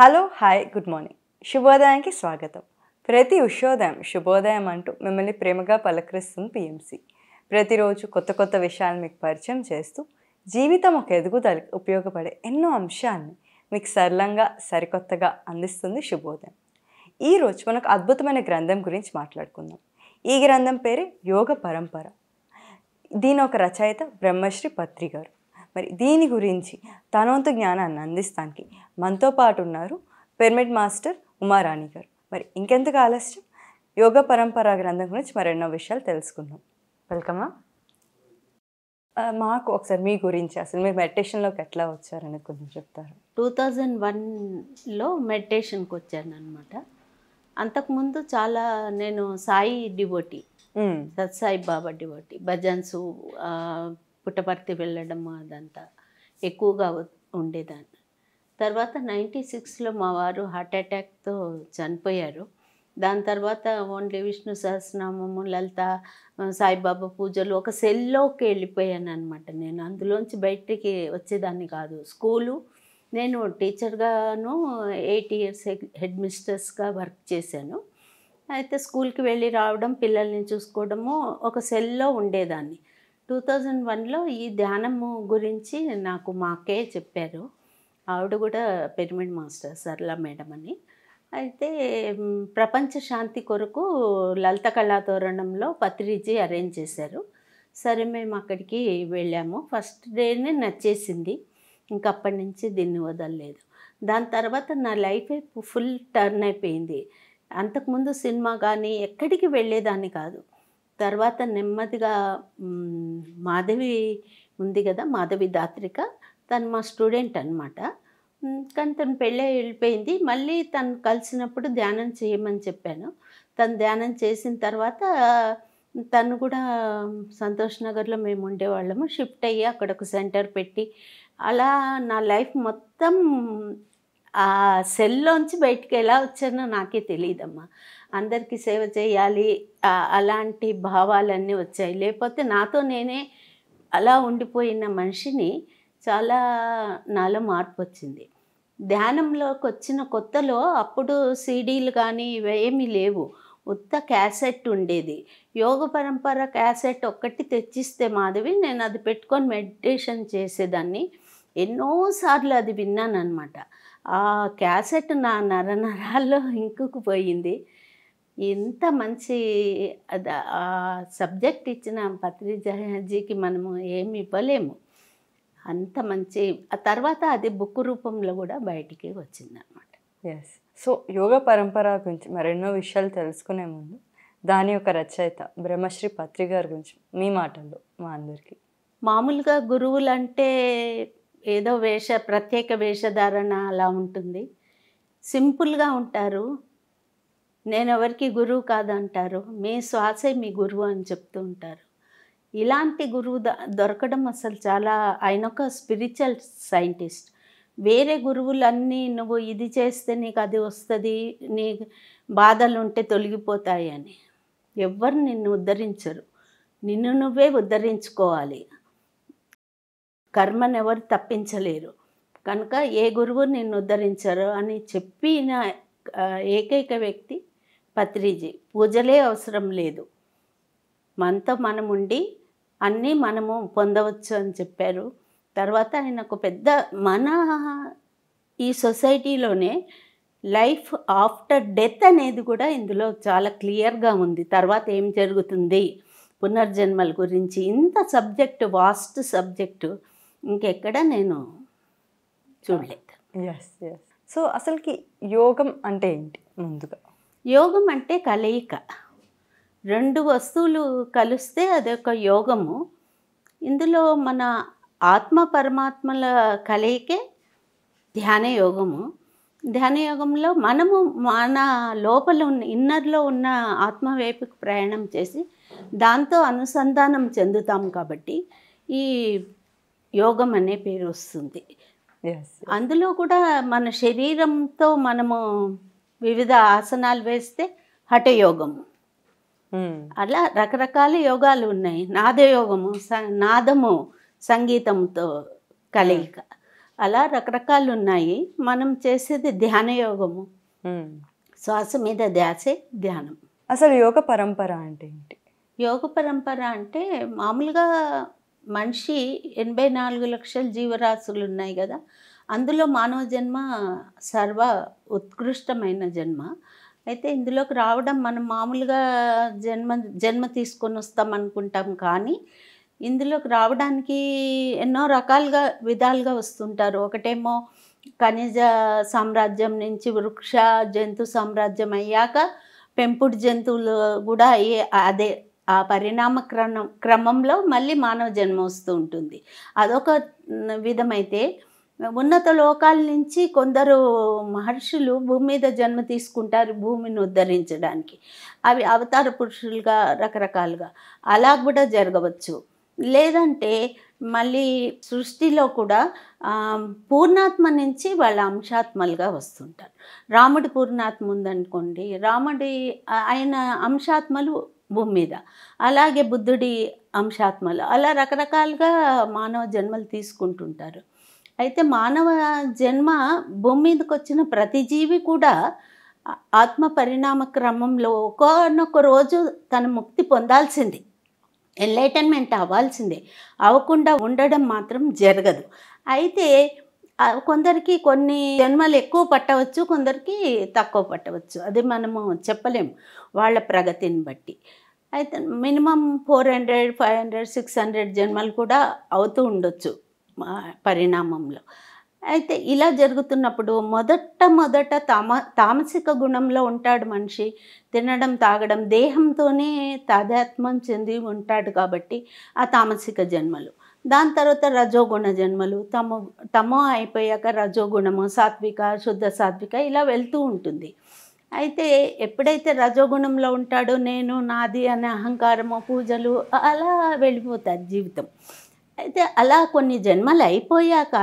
Hello hi good morning శుభోదయానికి స్వాగతం ప్రతి ఉషోదయం శుభోదయం అంటూ మిమ్మల్ని ప్రేమగా పలకరిస్తుంది పిఎంసి ప్రతిరోజు కొత్త కొత్త విషయాలు మీకు పరిచయం చేస్తూ జీవితం ఒక ఎదుగుదలకి ఉపయోగపడే ఎన్నో అంశాన్ని మీకు సరళంగా సరికొత్తగా అందిస్తుంది శుభోదయం ఈరోజు మనకు అద్భుతమైన గ్రంథం గురించి మాట్లాడుకుందాం ఈ గ్రంథం పేరే యోగ పరంపర దీని ఒక రచయిత బ్రహ్మశ్రీ పత్రి గారు మరి దీని గురించి తనవంతు జ్ఞానాన్ని అందిస్తానికి మనతో పాటు ఉన్నారు పిరమిడ్ మాస్టర్ ఉమారాణి గారు మరి ఇంకెందుకు ఆలస్యం యోగ పరంపర గ్రంథం గురించి మరెన్నో విషయాలు తెలుసుకుందాం వెల్కమా ఆ, మాకు ఒకసారి మీ గురించి అసలు మీరు మెడిటేషన్లోకి ఎట్లా వచ్చారని కొంచెం చెప్తారు టూ థౌజండ్ వన్లో మెడిటేషన్కి వచ్చాను అనమాట అంతకుముందు చాలా నేను సాయి డివోటి మ్మ్. సత్సాయి బాబా డివోటి భజన్స్ ఆ, పుట్టపర్తి వెళ్ళడం అదంతా ఎక్కువగా ఉ- ఉండేదాన్ని తర్వాత నైంటీ సిక్స్లో మా వారు హార్ట్ అటాక్తో చనిపోయారు దాని తర్వాత ఓన్లీ విష్ణు సహస్రనామము లలిత ఆ, సాయిబాబా పూజలు ఒక సెల్లోకి వెళ్ళిపోయాను అనమాట నేను అందులోంచి బయటికి వచ్చేదాన్ని కాదు స్కూలు నేను టీచర్గాను ఎయిట్ ఇయర్స్ హెడ్ మిస్టర్స్గా వర్క్ చేశాను అయితే స్కూల్కి వెళ్ళి రావడం పిల్లల్ని చూసుకోవడము ఒక సెల్లో ఉండేదాన్ని టూ థౌజండ్ వన్లో ఈ ధ్యానము గురించి నాకు మా అక్కే చెప్పారు ఆవిడ కూడా పిరమిడ్ మాస్టర్ సరళ మేడం అని అయితే మ్, ప్రపంచ శాంతి కొరకు లలిత కళాతోరణంలో పత్రిజీ అరేంజ్ చేశారు సరే మేము అక్కడికి వెళ్ళాము ఫస్ట్ డేనే నచ్చేసింది ఇంక అప్పటి నుంచి దీన్ని వదలలేదు దాని తర్వాత నా లైఫే ఫుల్ టర్న్ అయిపోయింది అంతకుముందు సినిమా కానీ ఎక్కడికి వెళ్ళేదాన్ని కాదు తర్వాత నెమ్మదిగా మ్, మాధవి ఉంది కదా మాధవి దాత్రిక తను మా స్టూడెంట్ అనమాట కానీ తను పెళ్ళి వెళ్ళిపోయింది మళ్ళీ తను కలిసినప్పుడు ధ్యానం చేయమని చెప్పాను తను ధ్యానం చేసిన తర్వాత తను కూడా సంతోష్ నగర్లో మేము ఉండేవాళ్ళము షిఫ్ట్ అయ్యి అక్కడ ఒక సెంటర్ పెట్టి అలా నా లైఫ్ మొత్తం ఆ సెల్లోంచి బయటికి ఎలా వచ్చానో నాకే తెలియదమ్మా అందరికీ సేవ చేయాలి ఆ, అలాంటి భావాలన్నీ వచ్చాయి లేకపోతే నాతో నేనే అలా ఉండిపోయిన మనిషిని చాలా నాలో మార్పు వచ్చింది ధ్యానంలోకి వచ్చిన కొత్తలో అప్పుడు సీడీలు కానీ ఇవేమీ లేవు ఉత్త క్యాసెట్ ఉండేది యోగ పరంపర క్యాసెట్ ఒక్కటి తెచ్చిస్తే మాధవి నేను అది పెట్టుకొని మెడిటేషన్ చేసేదాన్ని ఎన్నోసార్లు అది విన్నాను అనమాట ఆ క్యాసెట్ నా నరనరాల్లో ఇంకుకుపోయింది ఎంత మంచి అద- ఆ సబ్జెక్ట్ ఇచ్చిన పత్రిజీకి మనము ఏమి ఇవ్వలేము అంత మంచి ఆ తర్వాత అది బుక్ రూపంలో కూడా బయటికి వచ్చింది అనమాట ఎస్ సో యోగ పరంపర గురించి మరెన్నో విషయాలు తెలుసుకునే ముందు దాని యొక్క రచయిత బ్రహ్మశ్రీ పత్రి గారి గురించి మీ మాటల్లో మా అందరికీ మామూలుగా గురువులు అంటే ఏదో వేష ప్రత్యేక వేషధారణ అలా ఉంటుంది సింపుల్గా ఉంటారు నేను ఎవరికి గురువు కాదంటారు మీ శ్వాసే మీ గురువు అని చెప్తూ ఉంటారు ఇలాంటి గురువు ద- దొరకడం అసలు చాలా ఆయన ఒక స్పిరిచువల్ సైంటిస్ట్ వేరే గురువులన్నీ నువ్వు ఇది చేస్తే నీకు అది వస్తుంది నీ బాధలు ఉంటే తొలగిపోతాయి అని ఎవ్వరు నిన్ను ఉద్ధరించరు నిన్ను నువ్వే ఉద్ధరించుకోవాలి కర్మను ఎవరు తప్పించలేరు కనుక ఏ గురువు నిన్ను ఉద్ధరించరు అని చెప్పిన ఆ, ఏకైక వ్యక్తి పత్రిజీ పూజలే అవసరం లేదు మనతో మనం ఉండి అన్నీ మనము పొందవచ్చు అని చెప్పారు తర్వాత ఆయన ఒక పెద్ద మన ఈ సొసైటీలోనే లైఫ్ ఆఫ్టర్ డెత్ అనేది కూడా ఇందులో చాలా క్లియర్గా ఉంది తర్వాత ఏం జరుగుతుంది పునర్జన్మల గురించి ఇంత సబ్జెక్టు వాస్ట్ సబ్జెక్టు ఇంకెక్కడ నేను చూడలేదు ఎస్ ఎస్ సో అసలుకి యోగం అంటే ఏంటి ముందుగా యోగం అంటే కలయిక రెండు వస్తువులు కలిస్తే అదొక యోగము ఇందులో మన ఆత్మ పరమాత్మల కలయికే ధ్యాన యోగము ధ్యాన యోగంలో మనము మన లోపల ఉన్న ఇన్నర్లో ఉన్న ఆత్మ వైపుకి ప్రయాణం చేసి దాంతో అనుసంధానం చెందుతాం కాబట్టి ఈ యోగం అనే పేరు వస్తుంది ఎస్ అందులో కూడా మన శరీరంతో మనము వివిధ ఆసనాలు వేస్తే హఠయోగము అలా రకరకాల యోగాలు ఉన్నాయి నాదయోగము స నాదము సంగీతంతో కలయిక అలా రకరకాలు ఉన్నాయి మనం చేసేది ధ్యాన యోగము మ్మ్. శ్వాస మీద ధ్యాసే ధ్యానం అసలు యోగ పరంపర అంటే ఏంటి యోగ పరంపర అంటే మామూలుగా మనిషి ఎనభై నాలుగు లక్షల జీవరాశులు ఉన్నాయి కదా అందులో మానవ జన్మ సర్వ ఉత్కృష్టమైన జన్మ అయితే ఇందులోకి రావడం మనం మామూలుగా జన్మ జన్మ తీసుకొని వస్తాం అనుకుంటాం కానీ ఇందులోకి రావడానికి ఎన్నో రకాలుగా విధాలుగా వస్తుంటారు ఒకటేమో ఖనిజ సామ్రాజ్యం నుంచి వృక్ష జంతు సామ్రాజ్యం అయ్యాక పెంపుడు జంతువులు కూడా అయ్యే అదే ఆ పరిణామ క్రమం క్రమంలో మళ్ళీ మానవ జన్మ వస్తూ ఉంటుంది అదొక మ్, విధమైతే ఉన్నత లోకాల నుంచి కొందరు మహర్షులు భూమి మీద జన్మ తీసుకుంటారు భూమిని ఉద్ధరించడానికి అవి అవతార పురుషులుగా రకరకాలుగా అలా కూడా జరగవచ్చు లేదంటే మళ్ళీ సృష్టిలో కూడా ఆ, పూర్ణాత్మ నుంచి వాళ్ళ అంశాత్మలుగా వస్తుంటారు రాముడి పూర్ణాత్మ ఉందనుకోండి రాముడి ఆ- ఆయన అంశాత్మలు భూమి మీద అలాగే బుద్ధుడి అంశాత్మలు అలా రకరకాలుగా మానవ జన్మలు తీసుకుంటుంటారు అయితే మానవ జన్మ భూమి మీదకి వచ్చిన ప్రతి జీవి కూడా ఆ- ఆత్మ పరిణామ క్రమంలో ఒకనొక రోజు తన ముక్తి పొందాల్సింది ఎన్లైటన్మెంట్ అవ్వాల్సిందే అవ్వకుండా ఉండడం మాత్రం జరగదు అయితే ఆ, కొందరికి కొన్ని జన్మలు ఎక్కువ పట్టవచ్చు కొందరికి తక్కువ పట్టవచ్చు అది మనము చెప్పలేము వాళ్ళ ప్రగతిని బట్టి అయితే minimum four hundred five hundred six hundred జన్మలు కూడా అవుతూ ఉండొచ్చు ఆ, పరిణామంలో అయితే ఇలా జరుగుతున్నప్పుడు మొదట మొదట తామ తామసిక గుణంలో ఉంటాడు మనిషి తినడం తాగడం దేహంతోనే తాదాత్మ్యం చెంది ఉంటాడు కాబట్టి ఆ తామసిక జన్మలు దాని తర్వాత రజోగుణ జన్మలు తమో తమో అయిపోయాక రజోగుణము సాత్విక శుద్ధ సాత్విక ఇలా వెళ్తూ ఉంటుంది అయితే ఎప్పుడైతే రజోగుణంలో ఉంటాడో నేను నాది అనే అహంకారము పూజలు అలా వెళ్ళిపోతారు జీవితం అయితే అలా కొన్ని జన్మలు అయిపోయాక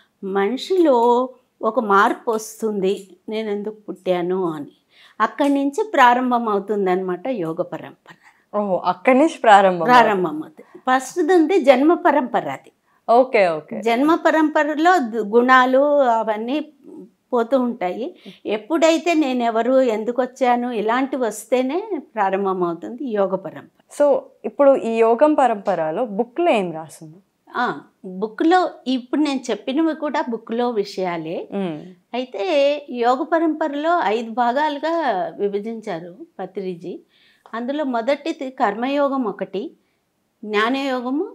మనిషిలో ఒక మార్పు వస్తుంది నేను ఎందుకు పుట్టాను అని అక్కడి నుంచి ప్రారంభం అవుతుందన్నమాట యోగ పరంపర ఓహో అక్కడి నుంచి ప్రారంభం ప్రారంభం అవుతుంది ఫస్ట్ ఉంది జన్మ పరంపర అది ఓకే ఓకే జన్మ పరంపరలో దు- గుణాలు అవన్నీ పోతూ ఉంటాయి ఎప్పుడైతే నేను ఎవరు ఎందుకు వచ్చాను ఇలాంటివి వస్తేనే ప్రారంభం అవుతుంది యోగ పరంపర సో ఇప్పుడు ఈ యోగం పరంపరలో బుక్లో ఏం రాసింది ఆ, బుక్లో ఇప్పుడు నేను చెప్పినవి కూడా బుక్లో విషయాలే మ్మ్. అయితే యోగ పరంపరలో ఐదు భాగాలుగా విభజించారు పత్రిజీ అందులో మొదటిది కర్మయోగం ఒకటి జ్ఞానయోగము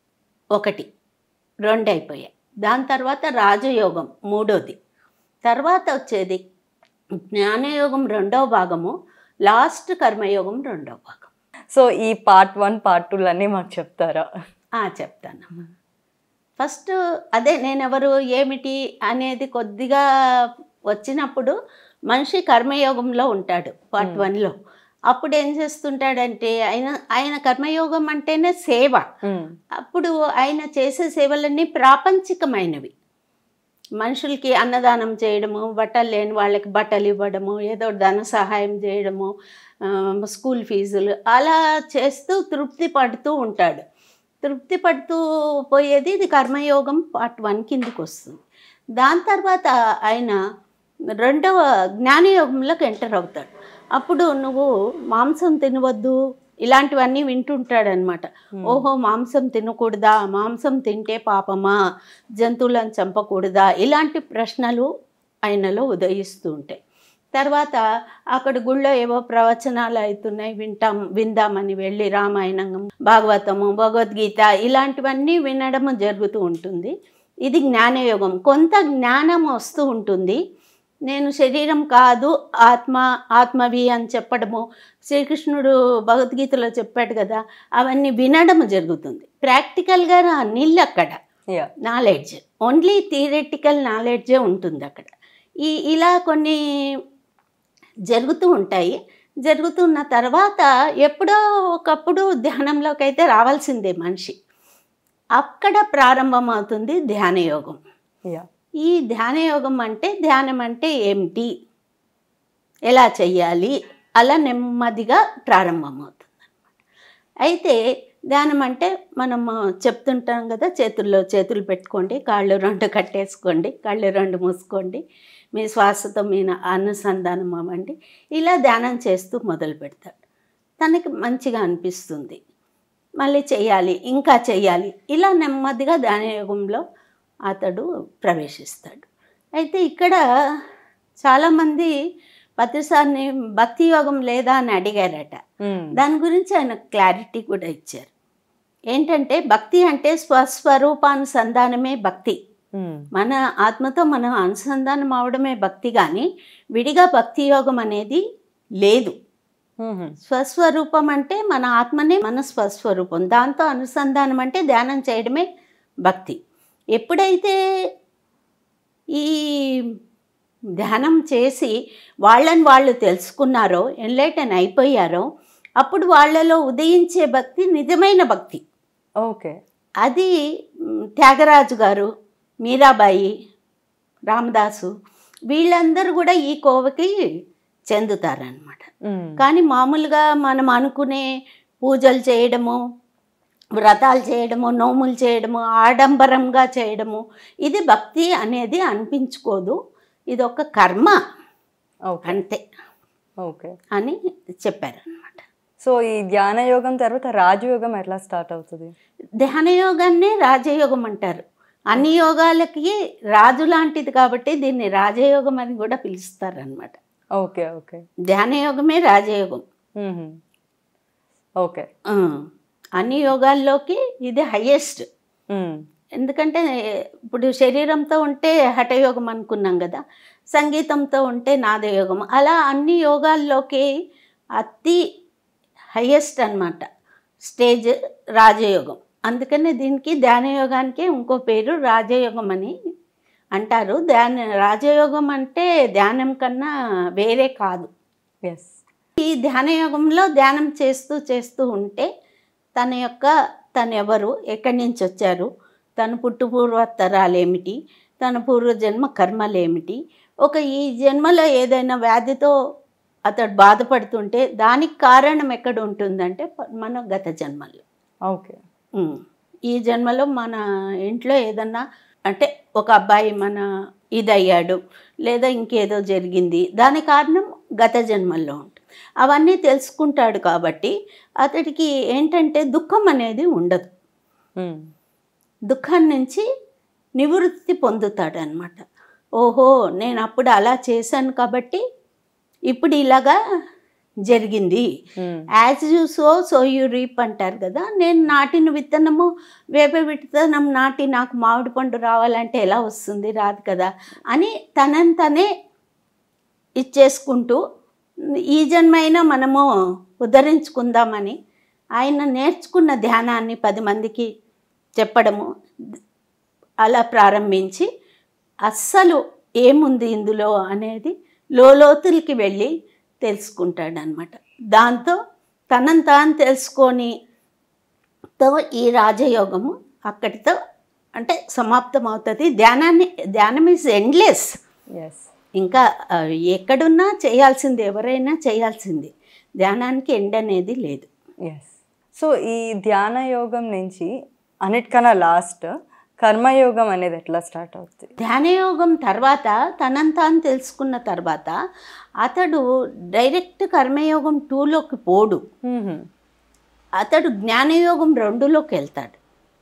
ఒకటి రెండు అయిపోయాయి దాని తర్వాత రాజయోగం మూడోది తర్వాత వచ్చేది జ్ఞానయోగం రెండవ భాగము లాస్ట్ కర్మయోగం రెండవ భాగం సో ఈ పార్ట్ వన్ పార్ట్ టూ అన్నీ మాకు చెప్తారా ఆ, చెప్తాను ఫస్ట్ అదే నేనెవరు ఏమిటి అనేది కొద్దిగా వచ్చినప్పుడు మనిషి కర్మయోగంలో ఉంటాడు పార్ట్ Hmm. వన్లో అప్పుడు ఏం చేస్తుంటాడంటే ఆయన ఆయన కర్మయోగం అంటేనే సేవ మ్మ్. అప్పుడు ఆయన చేసే సేవలన్నీ ప్రాపంచికమైనవి మనుషులకి అన్నదానం చేయడము బట్టలు లేని వాళ్ళకి బట్టలు ఇవ్వడము ఏదో ధన సహాయం చేయడము ఆ, స్కూల్ ఫీజులు అలా చేస్తూ తృప్తి పడుతూ ఉంటాడు తృప్తి పడుతూ పోయేది ఇది కర్మయోగం పార్ట్ వన్ కిందకి వస్తుంది దాని తర్వాత ఆయన రెండవ జ్ఞానయోగంలోకి ఎంటర్ అవుతాడు అప్పుడు నువ్వు మాంసం తినవద్దు ఇలాంటివన్నీ వింటుంటాడనమాట మ్మ్. ఓహో మాంసం తినకూడదా మాంసం తింటే పాపమా జంతువులను చంపకూడదా ఇలాంటి ప్రశ్నలు ఆయనలో ఉదయిస్తూ ఉంటాయి తర్వాత అక్కడ గుళ్ళో ఏవో ప్రవచనాలు అవుతున్నాయి వింటాం విందామని వెళ్ళి రామాయణం భాగవతము భగవద్గీత ఇలాంటివన్నీ వినడం జరుగుతూ ఉంటుంది ఇది జ్ఞానయోగం కొంత జ్ఞానం వస్తూ ఉంటుంది నేను శరీరం కాదు ఆత్మ ఆత్మవి అని చెప్పడము శ్రీకృష్ణుడు భగవద్గీతలో చెప్పాడు కదా అవన్నీ వినడం జరుగుతుంది ప్రాక్టికల్గా నీళ్ళు అక్కడ యా నాలెడ్జ్ ఓన్లీ థియరెటికల్ నాలెడ్జే ఉంటుంది అక్కడ ఈ ఇలా కొన్ని జరుగుతూ ఉంటాయి జరుగుతున్న తర్వాత ఎప్పుడో ఒకప్పుడు ధ్యానంలోకి అయితే రావాల్సిందే మనిషి అక్కడ ప్రారంభమవుతుంది ధ్యానయోగం యా ఈ ధ్యానయోగం అంటే ధ్యానం అంటే ఏమిటి ఎలా చెయ్యాలి అలా నెమ్మదిగా ప్రారంభమవుతుంది అయితే ధ్యానం అంటే మనం చెప్తుంటాం కదా చేతుల్లో చేతులు పెట్టుకోండి కాళ్ళు రెండు కట్టేసుకోండి కళ్ళు రెండు మూసుకోండి మీ శ్వాసతో మీ అనుసంధానం అవ్వండి ఇలా ధ్యానం చేస్తూ మొదలు పెడతాడు తనకి మంచిగా అనిపిస్తుంది మళ్ళీ చేయాలి ఇంకా చేయాలి ఇలా నెమ్మదిగా ధ్యానయోగంలో అతడు ప్రవేశిస్తాడు అయితే ఇక్కడ చాలామంది ప్రతిసారిని భక్తి యోగం లేదా అని అడిగారట మ్మ్. దాని గురించి ఆయన క్లారిటీ కూడా ఇచ్చారు ఏంటంటే భక్తి అంటే స్వస్వరూపానుసంధానమే భక్తి మ్మ్. మన ఆత్మతో మనం అనుసంధానం అవడమే భక్తి కానీ విడిగా భక్తి యోగం అనేది లేదు మ్మ్. స్వస్వరూపం అంటే మన ఆత్మనే మన స్వస్వరూపం దాంతో అనుసంధానం అంటే ధ్యానం చేయడమే భక్తి ఎప్పుడైతే ఈ ధ్యానం చేసి వాళ్ళని వాళ్ళు తెలుసుకున్నారో ఎన్లైటన్ అయిపోయారో అప్పుడు వాళ్ళలో ఉదయించే భక్తి నిజమైన భక్తి ఓకే అది మ్, త్యాగరాజు గారు మీరాబాయి రామదాసు వీళ్ళందరూ కూడా ఈ కోవకి చెందుతారనమాట మ్మ్. కానీ మామూలుగా మనం అనుకునే పూజలు చేయడము వ్రతాలు చేయడము నోములు చేయడము ఆడంబరంగా చేయడము ఇది భక్తి అనేది అనిపించుకోదు ఇది ఒక కర్మ ఓకే అంతే ఓకే అని చెప్పారనమాట సో ఈ ధ్యాన యోగం తర్వాత రాజయోగం ఎట్లా స్టార్ట్ అవుతుంది ధ్యానయోగాన్నే రాజయోగం అంటారు అన్ని యోగాలకి రాజు లాంటిది కాబట్టి దీన్ని రాజయోగం అని కూడా పిలుస్తారనమాట ఓకే ఓకే ధ్యానయోగమే రాజయోగం మ్మ్. ఓకే ఆ, అన్ని యోగాల్లోకి ఇది హయ్యెస్ట్ మ్మ్. ఎందుకంటే ఇప్పుడు శరీరంతో ఉంటే హఠయోగం అనుకున్నాం కదా సంగీతంతో ఉంటే నాదయోగం అలా అన్ని యోగాల్లోకి అతి హయ్యెస్ట్ అన్నమాట స్టేజ్ రాజయోగం అందుకనే దీనికి ధ్యానయోగానికి ఇంకో పేరు రాజయోగం అని అంటారు ధ్యాన రాజయోగం అంటే ధ్యానం కన్నా వేరే కాదు ఎస్ ఈ ధ్యానయోగంలో ధ్యానం చేస్తూ చేస్తూ ఉంటే తన యొక్క తను ఎవరు ఎక్కడి నుంచి వచ్చారు తన పుట్టుపూర్వోత్తరాలు ఏమిటి తన పూర్వజన్మ కర్మలు ఏమిటి ఒక ఈ జన్మలో ఏదైనా వ్యాధితో అతడు బాధపడుతుంటే దానికి కారణం ఎక్కడ ఉంటుందంటే ప- మన గత జన్మల్లో ఓకే ఉమ్. ఈ జన్మలో మన ఇంట్లో ఏదన్నా అంటే ఒక అబ్బాయి మన ఇదయ్యాడు లేదా ఇంకేదో జరిగింది దాని కారణం గత జన్మల్లో ఉంటుంది అవన్నీ తెలుసుకుంటాడు కాబట్టి అతడికి ఏంటంటే దుఃఖం అనేది ఉండదు మ్మ్. దుఃఖం నుంచి నివృత్తి పొందుతాడు అనమాట ఓహో నేను అప్పుడు అలా చేశాను కాబట్టి ఇప్పుడు ఇలాగా జరిగింది మ్మ్. As you sow so you reap అంటారు కదా నేను నాటిన విత్తనము వేప విత్తనం నాటి నాకు మామిడి పండు రావాలంటే ఎలా వస్తుంది రాదు కదా అని తనని తనే ఇచ్చేసుకుంటూ ఈ జన్మైనా మనము ఉద్ధరించుకుందామని ఆయన నేర్చుకున్న ధ్యానాన్ని పది మందికి చెప్పడము అలా ప్రారంభించి అస్సలు ఏముంది ఇందులో అనేది లోతులకి వెళ్ళి తెలుసుకుంటాడనమాట దాంతో తనను తాను తెలుసుకొని తో ఈ రాజయోగము అక్కడితో అంటే సమాప్తం అవుతుంది ధ్యానాన్ని ధ్యానం ఈజ్ ఎండ్లెస్ ఎస్ ఇంకా ఆ, ఎక్కడున్నా చేయాల్సింది ఎవరైనా చేయాల్సింది ధ్యానానికి ఎండ్ అనేది లేదు ఎస్ సో ఈ ధ్యాన యోగం నుంచి అన్నిటికన్నా లాస్ట్ కర్మయోగం అనేది ఎట్లా స్టార్ట్ అవుతుంది ధ్యానయోగం తర్వాత తనని తాను తెలుసుకున్న తర్వాత అతడు డైరెక్ట్ కర్మయోగం టూలోకి పోడు మ్మ్. అతడు జ్ఞానయోగం రెండులోకి వెళ్తాడు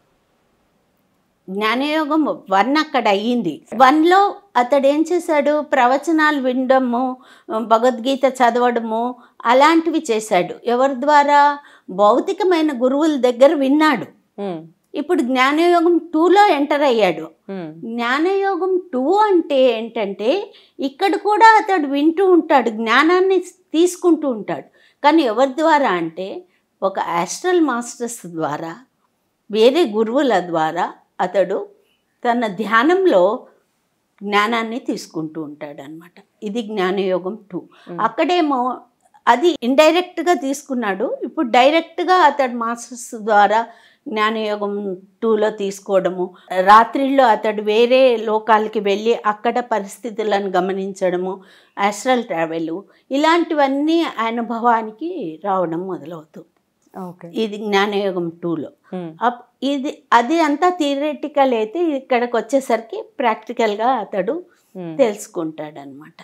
జ్ఞానయోగం వన్ అక్కడ అయ్యింది వన్లో అతడు ఏం చేశాడు ప్రవచనాలు వినడము భగవద్గీత చదవడము అలాంటివి చేశాడు ఎవరి ద్వారా భౌతికమైన గురువుల దగ్గర విన్నాడు మ్మ్. ఇప్పుడు జ్ఞానయోగం టూలో ఎంటర్ అయ్యాడు మ్మ్. జ్ఞానయోగం టూ అంటే ఏంటంటే ఇక్కడ కూడా అతడు వింటూ ఉంటాడు జ్ఞానాన్ని తీసుకుంటూ ఉంటాడు కానీ ఎవరి ద్వారా అంటే ఒక ఆస్ట్రల్ మాస్టర్స్ ద్వారా వేరే గురువుల ద్వారా అతడు తన ధ్యానంలో జ్ఞానాన్ని తీసుకుంటూ ఉంటాడు అనమాట ఇది జ్ఞానయోగం టూ అక్కడేమో అది ఇండైరెక్ట్గా తీసుకున్నాడు ఇప్పుడు డైరెక్ట్గా అతడు మాస్టర్స్ ద్వారా జ్ఞానయోగం టూలో తీసుకోవడము రాత్రిళ్ళు అతడు వేరే లోకాలకి వెళ్ళి అక్కడ పరిస్థితులను గమనించడము ఆస్ట్రల్ ట్రావెల్ ఇలాంటివన్నీ అనుభవానికి రావడం మొదలవుతుంది ఓకే ఇది జ్ఞానయోగం టూలో ఉమ్, అప్ ఇది అది అంతా థియరిటికల్ అయితే ఇక్కడికి వచ్చేసరికి ప్రాక్టికల్గా అతడు ఉమ్, తెలుసుకుంటాడు అనమాట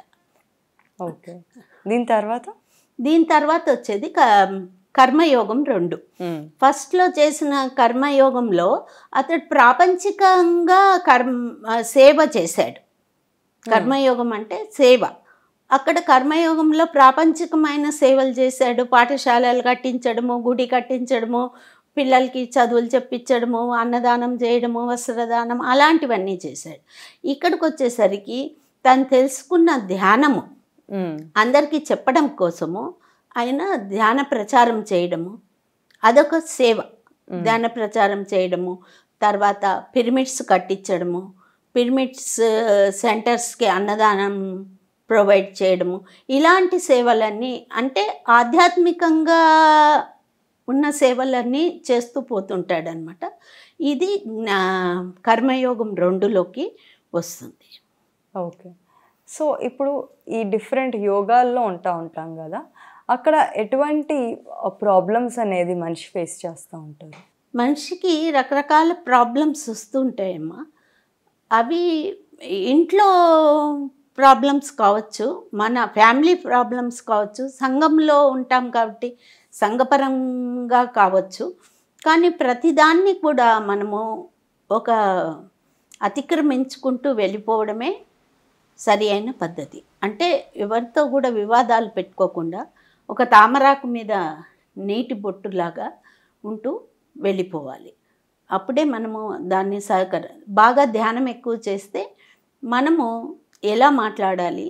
ఓకే దీని తర్వాత దీని తర్వాత వచ్చేది క- కర్మయోగం రెండు ఉమ్, ఫస్ట్లో చేసిన కర్మయోగంలో అతడు ప్రాపంచికంగా కర్మ సేవ చేశాడు కర్మయోగం అంటే సేవ అక్కడ కర్మయోగంలో ప్రాపంచికమైన సేవలు చేశాడు పాఠశాలలు కట్టించడము గుడి కట్టించడము పిల్లలకి చదువులు చెప్పించడము అన్నదానం చేయడము వస్త్రదానం అలాంటివన్నీ చేశాడు ఇక్కడికి వచ్చేసరికి తను తెలుసుకున్న ధ్యానము ఉమ్, అందరికీ చెప్పడం కోసము ఆయన ధ్యాన ప్రచారం చేయడము అదొక సేవ ధ్యాన ప్రచారం చేయడము తర్వాత పిరమిడ్స్ కట్టించడము పిరమిడ్స్ సెంటర్స్కి అన్నదానం ప్రొవైడ్ చేయడము ఇలాంటి సేవలన్నీ అంటే ఆధ్యాత్మికంగా ఉన్న సేవలన్నీ చేస్తూ పోతుంటాడనమాట ఇది జ్ఞా- కర్మయోగం రెండులోకి వస్తుంది ఓకే సో ఇప్పుడు ఈ డిఫరెంట్ యోగాల్లో ఉంటా ఉంటాం కదా అక్కడ ఎటువంటి ప్రాబ్లమ్స్ అనేది మనిషి ఫేస్ చేస్తూ ఉంటారు మనిషికి రకరకాల ప్రాబ్లమ్స్ వస్తుంటాయమ్మా అవి ఇంట్లో ప్రాబ్లమ్స్ కావచ్చు మన ఫ్యామిలీ ప్రాబ్లమ్స్ కావచ్చు సంఘంలో ఉంటాం కాబట్టి సంఘపరంగా కావచ్చు కానీ ప్రతిదాన్ని కూడా మనము ఒక అతిక్రమించుకుంటూ వెళ్ళిపోవడమే సరి అయిన పద్ధతి అంటే ఎవరితో కూడా వివాదాలు పెట్టుకోకుండా ఒక తామరాకు మీద నీటి బొట్టులాగా ఉంటూ వెళ్ళిపోవాలి అప్పుడే మనము దాన్ని సహకర బాగా ధ్యానం ఎక్కువ చేస్తే మనము ఎలా మాట్లాడాలి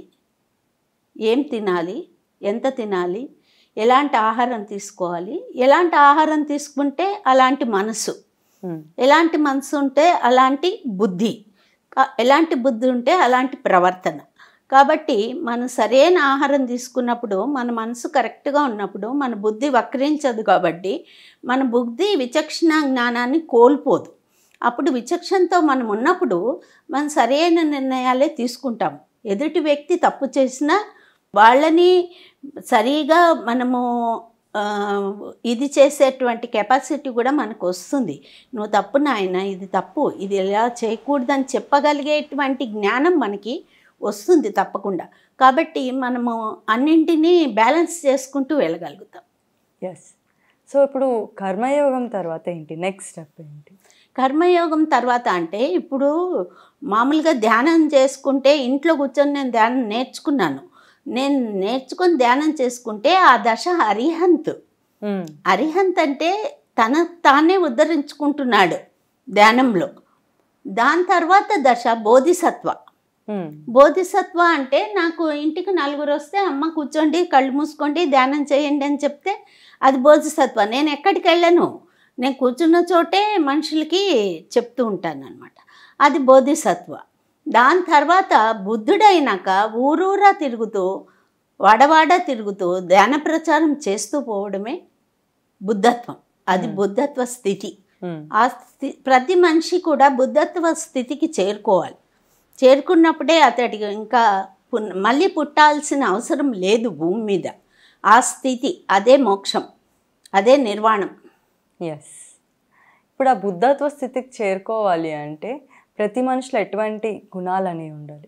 ఏం తినాలి ఎంత తినాలి ఎలాంటి ఆహారం తీసుకోవాలి ఎలాంటి ఆహారం తీసుకుంటే అలాంటి మనసు ఉమ్, ఎలాంటి మనసు ఉంటే అలాంటి బుద్ధి కా- ఎలాంటి బుద్ధి ఉంటే అలాంటి ప్రవర్తన కాబట్టి మనం సరైన ఆహారం తీసుకున్నప్పుడు మన మనసు కరెక్ట్గా ఉన్నప్పుడు మన బుద్ధి వక్రించదు కాబట్టి మన బుద్ధి విచక్షణ జ్ఞానాన్ని కోల్పోదు అప్పుడు విచక్షణతో మనం ఉన్నప్పుడు మనం సరైన నిర్ణయాలే తీసుకుంటాం ఎదుటి వ్యక్తి తప్పు చేసినా వాళ్ళని సరిగా మనము ఆ, ఇది చేసేటువంటి కెపాసిటీ కూడా మనకు వస్తుంది నువ్వు తప్పు నాయన ఇది తప్పు ఇది ఎలా చేయకూడదని చెప్పగలిగేటువంటి జ్ఞానం మనకి వస్తుంది తప్పకుండా కాబట్టి మనము అన్నింటినీ బ్యాలెన్స్ చేసుకుంటూ వెళ్ళగలుగుతాం ఎస్ సో ఇప్పుడు కర్మయోగం తర్వాత ఏంటి నెక్స్ట్ స్టెప్ ఏంటి కర్మయోగం తర్వాత అంటే ఇప్పుడు మామూలుగా ధ్యానం చేసుకుంటే ఇంట్లో కూర్చొని నేను ధ్యానం నేర్చుకున్నాను నేను నేర్చుకొని ధ్యానం చేసుకుంటే ఆ దశ అరిహంత్ ఉమ్, అరిహంత్ అంటే తన తానే ఉద్ధరించుకుంటున్నాడు ధ్యానంలో దాని తర్వాత దశ బోధిసత్వ ఉమ్, బోధిసత్వ అంటే నాకు ఇంటికి నలుగురు వస్తే అమ్మ కూర్చోండి కళ్ళు మూసుకోండి ధ్యానం చేయండి అని చెప్తే అది బోధిసత్వ నేను ఎక్కడికి వెళ్ళను నేను కూర్చున్న చోటే మనుషులకి చెప్తూ ఉంటాను అనమాట అది బోధిసత్వ దాని తర్వాత బుద్ధుడైనాక ఊరూరా తిరుగుతూ వాడవాడ తిరుగుతూ ధ్యాన ప్రచారం చేస్తూ పోవడమే బుద్ధత్వం అది బుద్ధత్వ స్థితి ఉమ్, ఆ స్థి ప్రతి మనిషి కూడా బుద్ధత్వ స్థితికి చేరుకోవాలి చేరుకున్నప్పుడే అతడికి ఇంకా పున్- మళ్ళీ పుట్టాల్సిన అవసరం లేదు భూమి మీద ఆ స్థితి అదే మోక్షం అదే నిర్వాణం ఎస్ ఇప్పుడు ఆ బుద్ధత్వ స్థితికి చేరుకోవాలి అంటే ప్రతి మనిషిలో ఎటువంటి గుణాలు అనేవి ఉండాలి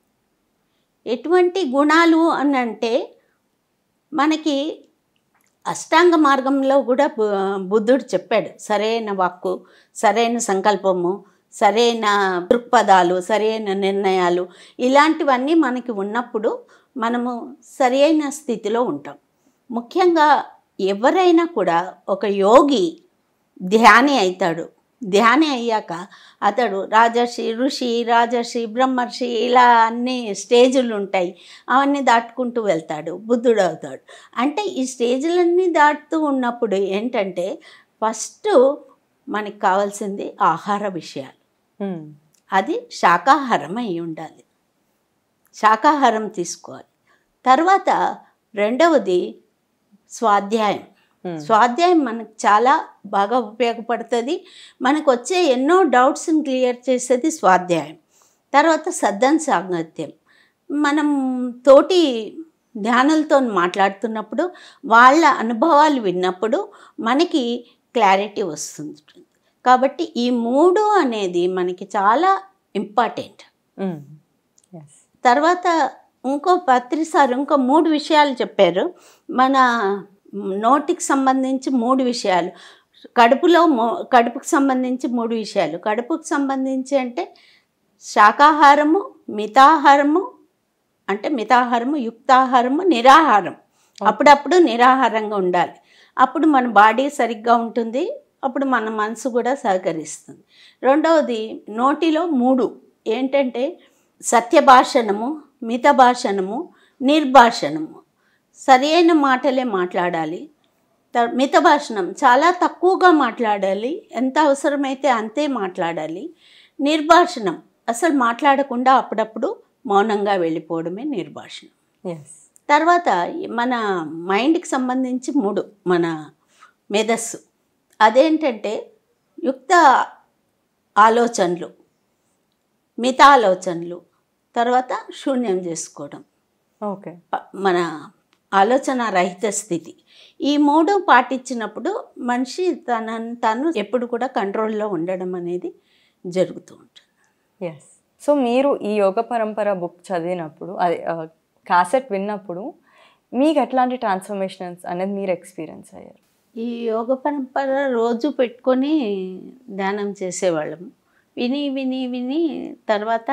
ఎటువంటి గుణాలు అని అంటే మనకి అష్టాంగ మార్గంలో కూడా బు- బుద్ధుడు చెప్పాడు సరైన వాక్కు సరైన సంకల్పము సరైన దృక్పథాలు సరైన నిర్ణయాలు ఇలాంటివన్నీ మనకి ఉన్నప్పుడు మనము సరైన స్థితిలో ఉంటాం ముఖ్యంగా ఎవరైనా కూడా ఒక యోగి ధ్యాని అవుతాడు ధ్యాని అయ్యాక అతడు రాజర్షి ఋషి రాజర్షి బ్రహ్మర్షి ఇలా అన్ని స్టేజులు ఉంటాయి అవన్నీ దాటుకుంటూ వెళ్తాడు బుద్ధుడు అవుతాడు అంటే ఈ స్టేజులన్నీ దాటుతూ ఉన్నప్పుడు ఏంటంటే ఫస్ట్ మనకి కావాల్సింది ఆహార విషయాలు ఉమ్, అది శాకాహారం అయి ఉండాలి శాకాహారం తీసుకోవాలి తర్వాత రెండవది స్వాధ్యాయం ఉమ్, స్వాధ్యాయం మనకు చాలా బాగా ఉపయోగపడుతుంది మనకు వచ్చే ఎన్నో డౌట్స్ని క్లియర్ చేసేది స్వాధ్యాయం తర్వాత సద్దన్ సాంగత్యం మనం తోటి ధ్యానులతో మాట్లాడుతున్నప్పుడు వాళ్ళ అనుభవాలు విన్నప్పుడు మనకి క్లారిటీ వస్తుంది కాబట్టి ఈ మూడు అనేది మనకి చాలా ఇంపార్టెంట్ ఎస్ తర్వాత ఇంకో పత్రి సార్ ఇంకో మూడు విషయాలు చెప్పారు మన నోటికి సంబంధించి మూడు విషయాలు కడుపులో మో కడుపుకు సంబంధించి మూడు విషయాలు కడుపుకు సంబంధించి అంటే శాకాహారము మితాహారము అంటే మితాహారము యుక్తాహారము నిరాహారం అప్పుడప్పుడు నిరాహారంగా ఉండాలి అప్పుడు మన బాడీ సరిగ్గా ఉంటుంది అప్పుడు మన మనసు కూడా సహకరిస్తుంది రెండవది నోటిలో మూడు ఏంటంటే సత్యభాషణము మితభాషణము నిర్భాషణము సరి అయిన మాటలే మాట్లాడాలి త- మితభాషణం చాలా తక్కువగా మాట్లాడాలి ఎంత అవసరమైతే అంతే మాట్లాడాలి నిర్భాషణం అసలు మాట్లాడకుండా అప్పుడప్పుడు మౌనంగా వెళ్ళిపోవడమే నిర్భాషణం ఎస్ తర్వాత మన మైండ్కి సంబంధించి మూడు మన మేధస్సు అదేంటంటే యుక్త ఆలోచనలు మిత ఆలోచనలు తర్వాత శూన్యం చేసుకోవడం ఓకే ప- మన ఆలోచన రహిత స్థితి ఈ మూడు పాటించినప్పుడు మనిషి తన తను ఎప్పుడు కూడా కంట్రోల్లో ఉండడం అనేది జరుగుతూ ఉంటుంది ఎస్ సో మీరు ఈ యోగ పరంపర బుక్ చదివినప్పుడు అదే కాసెట్ విన్నప్పుడు మీకు ఎట్లాంటి ట్రాన్స్ఫర్మేషన్స్ అనేది మీరు ఎక్స్పీరియన్స్ అయ్యారు ఈ యోగ పరంపర రోజు పెట్టుకొని ధ్యానం చేసేవాళ్ళం విని విని విని తర్వాత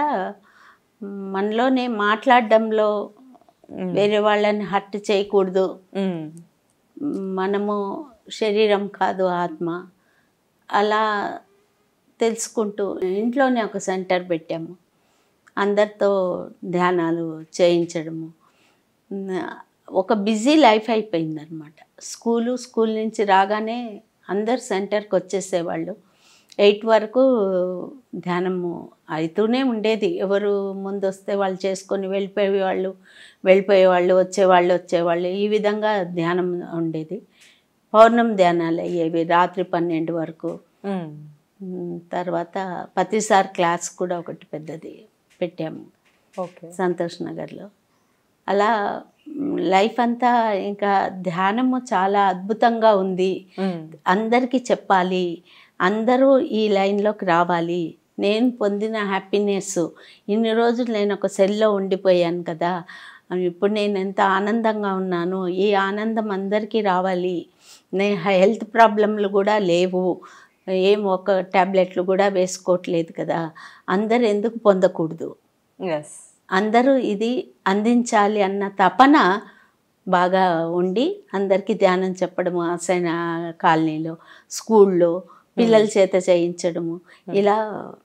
మనలోనే మాట్లాడడంలో వేరే వాళ్ళని హర్ట్ చేయకూడదు మ్మ్. మనము శరీరం కాదు ఆత్మ అలా తెలుసుకుంటూ ఇంట్లోనే ఒక సెంటర్ పెట్టాము అందరితో ధ్యానాలు చేయించడము ఉమ్, ఒక బిజీ లైఫ్ అయిపోయిందనమాట స్కూలు స్కూల్ నుంచి రాగానే అందరు సెంటర్కి వచ్చేసేవాళ్ళు ఎయిట్ వరకు ధ్యానము అవుతూనే ఉండేది ఎవరు ముందు వస్తే వాళ్ళు చేసుకొని వెళ్ళిపోయేవాళ్ళు వెళ్ళిపోయేవాళ్ళు వచ్చేవాళ్ళు వచ్చేవాళ్ళు ఈ విధంగా ధ్యానం ఉండేది పౌర్ణమి ధ్యానాలు అయ్యేవి రాత్రి పన్నెండు వరకు మ్మ్. ఉమ్, తర్వాత ప్రతిసారి క్లాస్ కూడా ఒకటి పెద్దది పెట్టాము ఓకే సంతోష్ నగర్లో అలా మ్, లైఫ్ అంతా ఇంకా ధ్యానము చాలా అద్భుతంగా ఉంది మ్మ్. అందరికీ చెప్పాలి అందరూ ఈ లైన్లోకి రావాలి నేను పొందిన హ్యాపీనెస్ ఇన్ని రోజులు నేను ఒక సెల్లో ఉండిపోయాను కదా ఇప్పుడు నేను ఎంత ఆనందంగా ఉన్నాను ఈ ఆనందం అందరికీ రావాలి నేను హెల్త్ ప్రాబ్లంలు కూడా లేవు ఏం ఒక ట్యాబ్లెట్లు కూడా వేసుకోవట్లేదు కదా అందరు ఎందుకు పొందకూడదు ఎస్ అందరూ ఇది అందించాలి అన్న తపన బాగా ఉండి అందరికీ ధ్యానం చెప్పడము అసైన కాలనీలో స్కూల్లో పిల్లల చేత చేయించడము ఇలా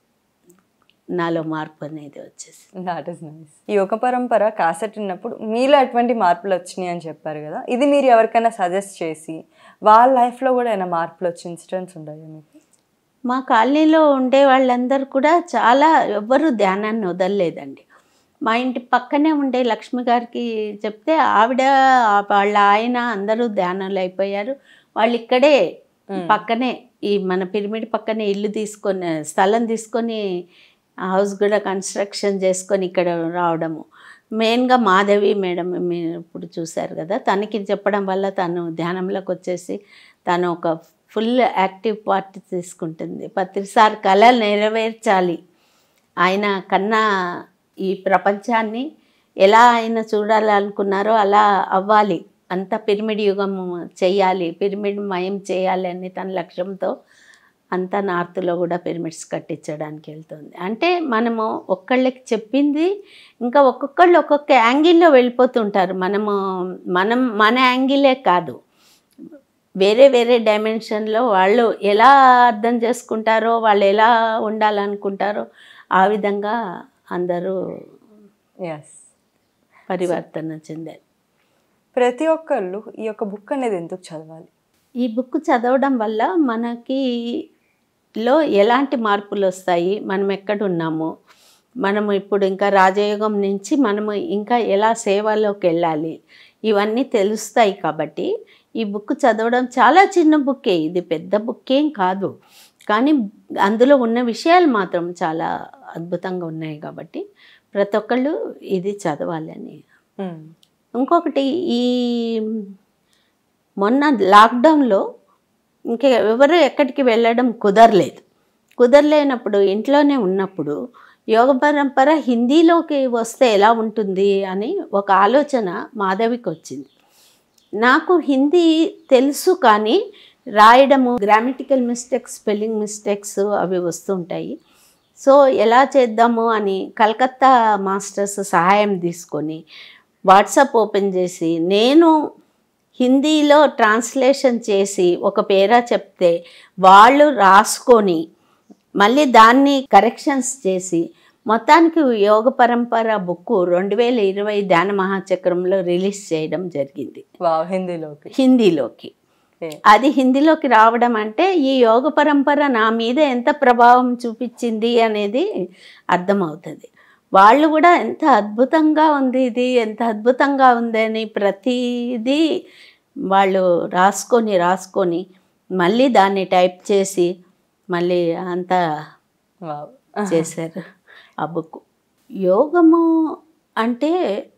నాలో మార్పు అనేది వచ్చేసి దాట్ ఈస్ నైస్ ఈ యోగ పరంపర కాసెట్ విన్నప్పుడు మీలో ఎటువంటి మార్పులు వచ్చినాయి అని చెప్పారు కదా ఇది మీరు ఎవరికైనా సజెస్ట్ చేసి వాళ్ళ లైఫ్లో కూడా ఏమైనా మార్పులు వచ్చే ఇన్సిడెంట్స్ ఉన్నాయా మీకు మా కాలనీలో ఉండే వాళ్ళందరూ కూడా చాలా ఎవ్వరూ ధ్యానాన్ని వదలలేదండి మా ఇంటి పక్కనే ఉండే లక్ష్మి గారికి చెప్తే ఆవిడ వాళ్ళ ఆయన అందరూ ధ్యానాలు అయిపోయారు వాళ్ళు ఇక్కడే పక్కనే ఈ మన పిరమిడ్ పక్కనే ఇల్లు తీసుకొని స్థలం తీసుకొని హౌస్ కూడా కన్స్ట్రక్షన్ చేసుకొని ఇక్కడ రావడము మెయిన్గా మాధవి మేడం మీరు ఇప్పుడు చూశారు కదా తనకి చెప్పడం వల్ల తను ధ్యానంలోకి వచ్చేసి తను ఒక ఫుల్ యాక్టివ్ పార్ట్ తీసుకుంటుంది ప్రతిసారి కళ నెరవేర్చాలి ఆయన కన్నా ఈ ప్రపంచాన్ని ఎలా ఆయన చూడాలనుకున్నారో అలా అవ్వాలి అంత పిరమిడ్ యుగం చేయాలి పిరమిడ్ మయం చేయాలి అని తన లక్ష్యంతో అంతా నార్త్లో కూడా పిరమిడ్స్ కట్టించడానికి వెళ్తుంది అంటే మనము ఒక్కళ్ళకి చెప్పింది ఇంకా ఒక్కొక్కళ్ళు ఒక్కొక్క యాంగిల్లో వెళ్ళిపోతుంటారు మనము మనం మన యాంగిలే కాదు వేరే వేరే డైమెన్షన్లో వాళ్ళు ఎలా అర్థం చేసుకుంటారో వాళ్ళు ఎలా ఉండాలనుకుంటారో ఆ విధంగా అందరూ ఎస్ పరివర్తన చెందారు ప్రతి ఒక్కళ్ళు ఈ యొక్క బుక్ అనేది ఎందుకు చదవాలి ఈ బుక్ చదవడం వల్ల మనకి లో ఎలాంటి మార్పులు వస్తాయి మనం ఎక్కడున్నాము మనము ఇప్పుడు ఇంకా రాజయోగం నుంచి మనము ఇంకా ఎలా సేవలోకి వెళ్ళాలి ఇవన్నీ తెలుస్తాయి కాబట్టి ఈ బుక్ చదవడం చాలా చిన్న బుక్కే ఇది పెద్ద బుక్కేం కాదు కానీ అందులో ఉన్న విషయాలు మాత్రం చాలా అద్భుతంగా ఉన్నాయి కాబట్టి ప్రతి ఒక్కళ్ళు ఇది చదవాలని మ్మ్. ఇంకొకటి ఈ మొన్న లాక్డౌన్లో ఇంకా ఎవరు ఎక్కడికి వెళ్ళడం కుదరలేదు కుదరలేనప్పుడు ఇంట్లోనే ఉన్నప్పుడు యోగ పరంపర హిందీలోకి వస్తే ఎలా ఉంటుంది అని ఒక ఆలోచన మాధవికి వచ్చింది నాకు హిందీ తెలుసు కానీ రాయడము గ్రామటికల్ మిస్టేక్స్ స్పెల్లింగ్ మిస్టేక్స్ అవి వస్తుంటాయి సో ఎలా చేద్దాము అని కలకత్తా మాస్టర్స్ సహాయం తీసుకొని వాట్సాప్ ఓపెన్ చేసి నేను హిందీలో ట్రాన్స్లేషన్ చేసి ఒక పేరా చెప్తే వాళ్ళు రాసుకొని మళ్ళీ దాన్ని కరెక్షన్స్ చేసి మొత్తానికి యోగ పరంపర బుక్ రెండు వేల ఇరవై ధ్యాన మహాచక్రంలో రిలీజ్ చేయడం జరిగింది వావ్ హిందీలోకి హిందీలోకి Okay. అది హిందీలోకి రావడం అంటే ఈ యోగ పరంపర నా మీద ఎంత ప్రభావం చూపించింది అనేది అర్థమవుతుంది వాళ్ళు కూడా ఎంత అద్భుతంగా ఉంది ఇది ఎంత అద్భుతంగా ఉంది అని ప్రతిదీ వాళ్ళు రాసుకొని రాసుకొని మళ్ళీ దాన్ని టైప్ చేసి మళ్ళీ అంతా వావ్ చేశారు ఆ బుక్ యోగము అంటే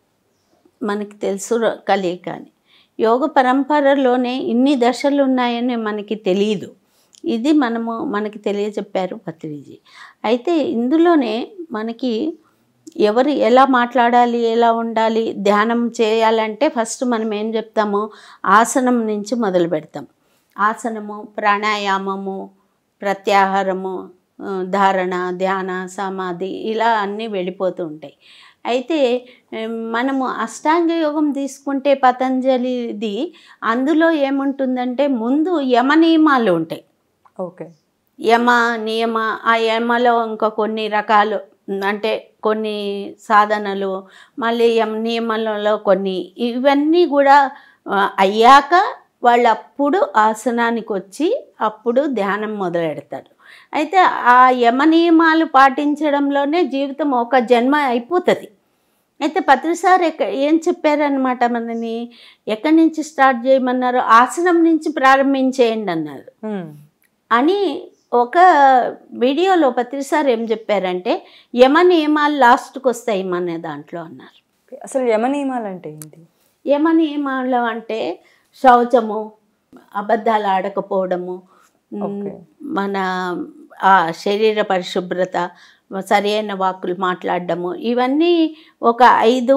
మనకి తెలుసు ర- కలియక అని యోగ పరంపరలోనే ఇన్ని దశలు ఉన్నాయని మనకి తెలియదు ఇది మనము మనకి తెలియజెప్పారు పత్రిజీ అయితే ఇందులోనే మనకి ఎవరు ఎలా మాట్లాడాలి ఎలా ఉండాలి ధ్యానం చేయాలంటే ఫస్ట్ మనం ఏం చెప్తాము ఆసనం నుంచి మొదలు పెడతాం ఆసనము ప్రాణాయామము ప్రత్యాహారము ఆ, ధారణ ధ్యాన సమాధి ఇలా అన్నీ వెళ్ళిపోతూ ఉంటాయి అయితే ఏం, మనము అష్టాంగ యోగం తీసుకుంటే పతంజలిది అందులో ఏముంటుందంటే ముందు యమ నియమాలు ఉంటాయి ఓకే యమ నియమ ఆ యమలో ఇంకా కొన్ని రకాలు అంటే కొన్ని సాధనలు మళ్ళీ యమ నియమాలలో కొన్ని ఇవన్నీ కూడా ఆ, అయ్యాక వాళ్ళు అప్పుడు ఆసనానికి వచ్చి అప్పుడు ధ్యానం మొదలెడతారు అయితే ఆ యమ నియమాలు పాటించడంలోనే జీవితం ఒక జన్మ అయిపోతుంది అయితే పత్రిసారి ఎక్క ఏం చెప్పారనమాట మనని ఎక్కడి నుంచి స్టార్ట్ చేయమన్నారు ఆసనం నుంచి ప్రారంభించేయండి అన్నారు Hmm. అని ఒక వీడియోలో పత్రిసారి ఏం చెప్పారంటే యమ నియమాలు లాస్ట్కి వస్తాయి మన దాంట్లో అన్నారు Okay. అసలు యమ నియమాలు అంటే ఏంటి యమ నియమాలు అంటే శౌచము అబద్ధాలు ఆడకపోవడము ఉమ్, Okay. మన ఆ శరీర పరిశుభ్రత సరైన వాక్కులు మాట్లాడడము ఇవన్నీ ఒక ఐదు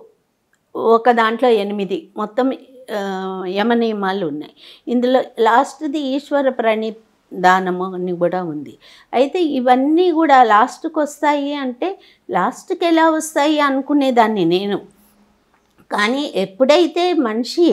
ఒక దాంట్లో ఎనిమిది మొత్తం ఆ, యమ నియమాలు ఉన్నాయి ఇందులో లాస్ట్ది ఈశ్వర ప్రణి దానము అని కూడా ఉంది అయితే ఇవన్నీ కూడా లాస్ట్కి వస్తాయి అంటే లాస్ట్కి ఎలా వస్తాయి అనుకునేదాన్ని నేను కానీ ఎప్పుడైతే మనిషి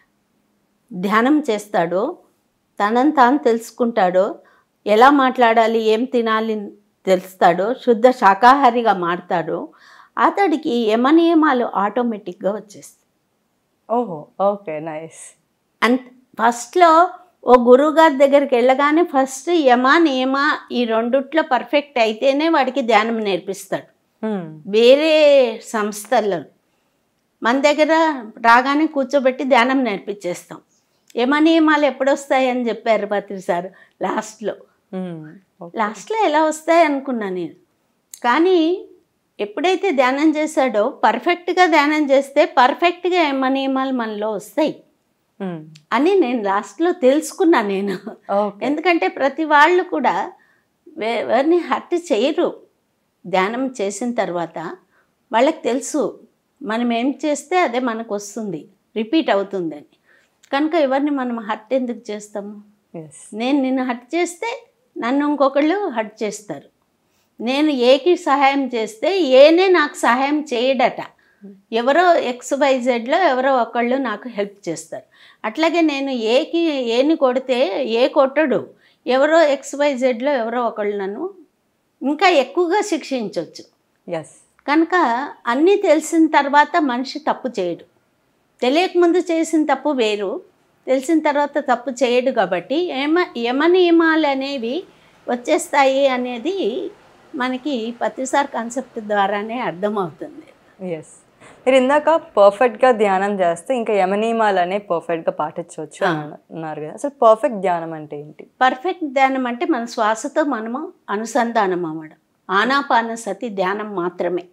ధ్యానం చేస్తాడో తనని తాను తెలుసుకుంటాడో ఎలా మాట్లాడాలి ఏం తినాలి తెలుస్తాడో శుద్ధ శాకాహారిగా మారతాడో అతడికి యమ నియమాలు ఆటోమేటిక్గా వచ్చేస్తాయి ఓహో ఓకే నైస్ అంత ఫస్ట్లో ఓ గురువుగారి దగ్గరికి వెళ్ళగానే ఫస్ట్ యమ నియమ ఈ రెండిట్లో పర్ఫెక్ట్ అయితేనే వాడికి ధ్యానం నేర్పిస్తాడు వేరే సంస్థల్లో మన దగ్గర రాగానే కూర్చోబెట్టి ధ్యానం నేర్పించేస్తాం యమ నియమాలు ఎప్పుడు వస్తాయని చెప్పారు పత్రి సార్ లాస్ట్లో లాస్ట్లో ఎలా వస్తాయి అనుకున్నా నేను కానీ ఎప్పుడైతే ధ్యానం చేశాడో పర్ఫెక్ట్గా ధ్యానం చేస్తే పర్ఫెక్ట్గా యమ నియమాలు మనలో వస్తాయి అని నేను లాస్ట్లో తెలుసుకున్నా నేను ఓకే ఎందుకంటే ప్రతి వాళ్ళు కూడా వే- ఎవరిని హర్ట్ చేయరు ధ్యానం చేసిన తర్వాత వాళ్ళకి తెలుసు మనం ఏం చేస్తే అదే మనకు వస్తుంది రిపీట్ అవుతుందని కనుక ఎవరిని మనం హర్ట్ ఎందుకు చేస్తాము ఎస్ నేను నిన్ను హర్ట్ చేస్తే నన్ను ఇంకొకళ్ళు హర్ట్ చేస్తారు నేను ఏకి సహాయం చేస్తే ఏనే నాకు సహాయం చేయడట ఎవరో ఎక్స్ వైజెడ్లో ఎవరో ఒకళ్ళు నాకు హెల్ప్ చేస్తారు అట్లాగే నేను ఏకి ఏని కొడితే ఏ కొట్టడు ఎవరో ఎక్స్ వైజెడ్లో ఎవరో ఒకళ్ళు నన్ను ఇంకా ఎక్కువగా శిక్షించవచ్చు ఎస్ కనుక అన్నీ తెలిసిన తర్వాత మనిషి తప్పు చేయడు తెలియకముందు చేసిన తప్పు వేరు తెలిసిన తర్వాత తప్పు చేయడు కాబట్టి యమ యమ నియమాలు అనేవి వచ్చేస్తాయి అనేది మనకి పత్రిసార్ కాన్సెప్ట్ ద్వారానే అర్థమవుతుంది ఎస్ మీరు ఇందాక పర్ఫెక్ట్గా ధ్యానం చేస్తే ఇంకా యమ నియమాలు అనేవి పర్ఫెక్ట్గా పాటించవచ్చు అని అన్నారు కదా అసలు పర్ఫెక్ట్ ధ్యానం అంటే ఏంటి పర్ఫెక్ట్ ధ్యానం అంటే మన శ్వాసతో మనము అనుసంధానం అవ్వడం ఆనాపాన సతి ధ్యానం మాత్రమే